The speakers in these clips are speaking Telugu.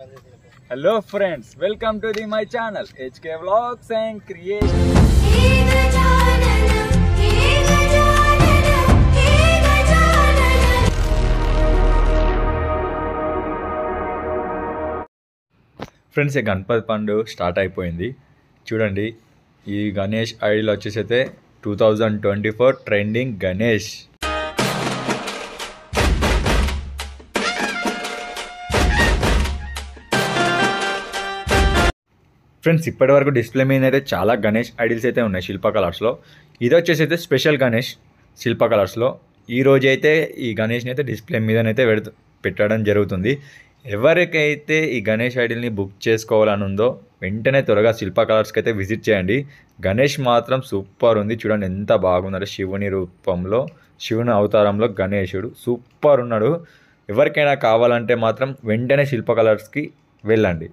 hello friends welcome to the my channel HK vlogs and creation ఏగజాననం ఏగజాననం ఏగజాననం ఫ్రెండ్స్ ఈ గణపతి పండుగ స్టార్ట్ అయిపోయింది చూడండి ఈ గణేష్ ఐడిల్ వచ్చేసి అయితే two thousand twenty four trending Ganesh friends ఇప్పటి వరకు డిస్ప్లే మీద అయితే చాలా గణేష్ ఐడిల్స్ అయితే ఉన్నాయి శిల్ప కలర్స్లో ఇది వచ్చేసి అయితే స్పెషల్ గణేష్ శిల్ప కలర్స్లో ఈ రోజు అయితే ఈ గణేష్ని అయితే డిస్ప్లే మీదనైతే పెడుతు పెట్టడం జరుగుతుంది ఎవరికైతే ఈ గణేష్ ఐడిల్ని బుక్ చేసుకోవాలని ఉందో వెంటనే త్వరగా శిల్ప కలర్స్కి అయితే విజిట్ చేయండి గణేష్ మాత్రం సూపర్ ఉంది చూడండి ఎంత బాగున్నాడు శివుని రూపంలో శివుని అవతారంలో గణేశుడు సూపర్ ఉన్నాడు ఎవరికైనా కావాలంటే మాత్రం వెంటనే శిల్ప కలర్స్కి వెళ్ళండి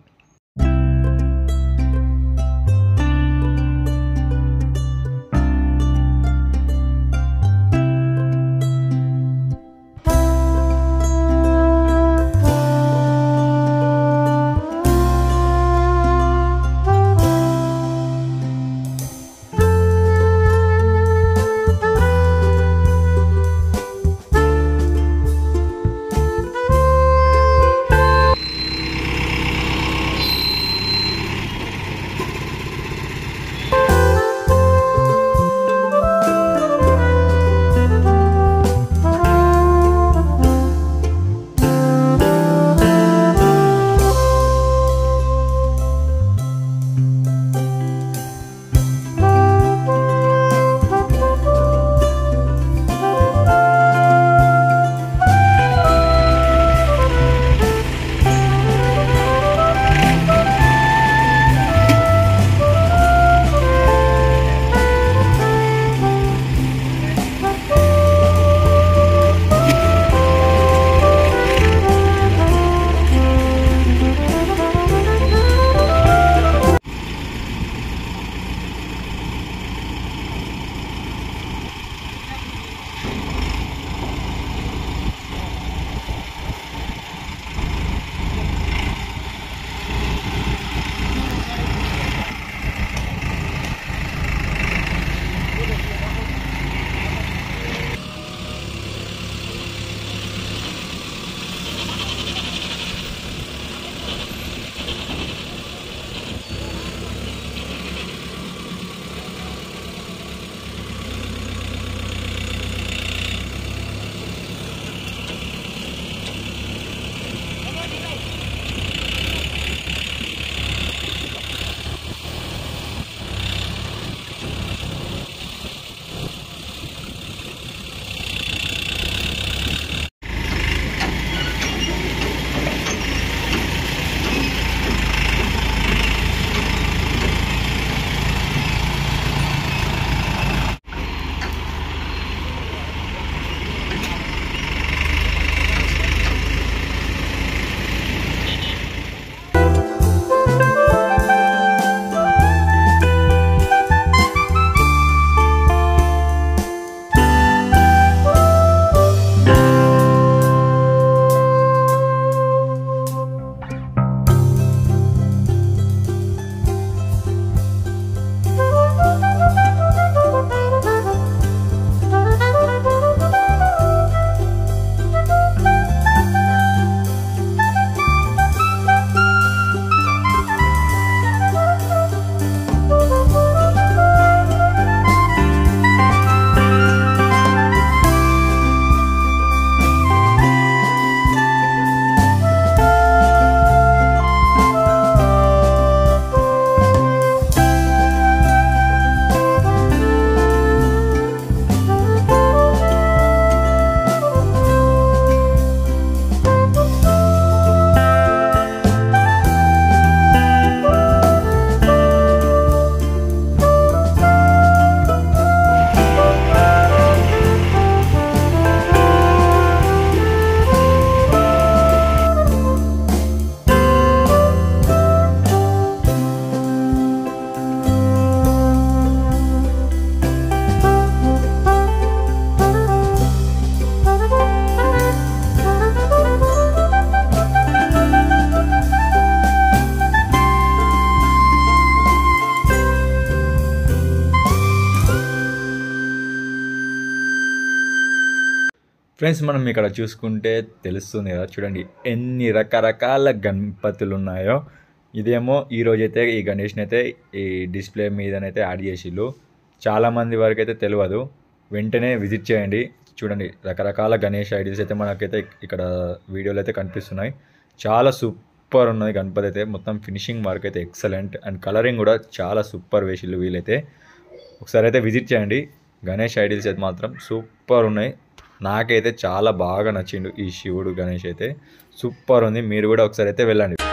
ఫ్రెండ్స్ మనం ఇక్కడ చూసుకుంటే తెలుస్తుంది కదా చూడండి ఎన్ని రకరకాల గణపతులు ఉన్నాయో ఇదేమో ఈ రోజైతే ఈ గణేష్ని అయితే ఈ డిస్ప్లే మీదనైతే యాడ్ చేసిళ్ళు చాలామంది వరకు అయితే తెలియదు వెంటనే విజిట్ చేయండి చూడండి రకరకాల గణేష్ ఐడీస్ అయితే మనకైతే ఇక్కడ వీడియోలో అయితే కనిపిస్తున్నాయి చాలా సూపర్ ఉన్నది గణపతి అయితే మొత్తం ఫినిషింగ్ వర్క్ అయితే ఎక్సలెంట్ అండ్ కలరింగ్ కూడా చాలా సూపర్ వేసిళ్ళు వీలైతే ఒకసారి అయితే విజిట్ చేయండి గణేష్ ఐడిల్స్ అయితే మాత్రం సూపర్ ఉన్నాయి నాకైతే చాలా బాగా నచ్చిండు ఈ శివుడు గణేష్ అయితే సూపర్ ఉంది మీరు కూడా ఒకసారి అయితే వెళ్ళండి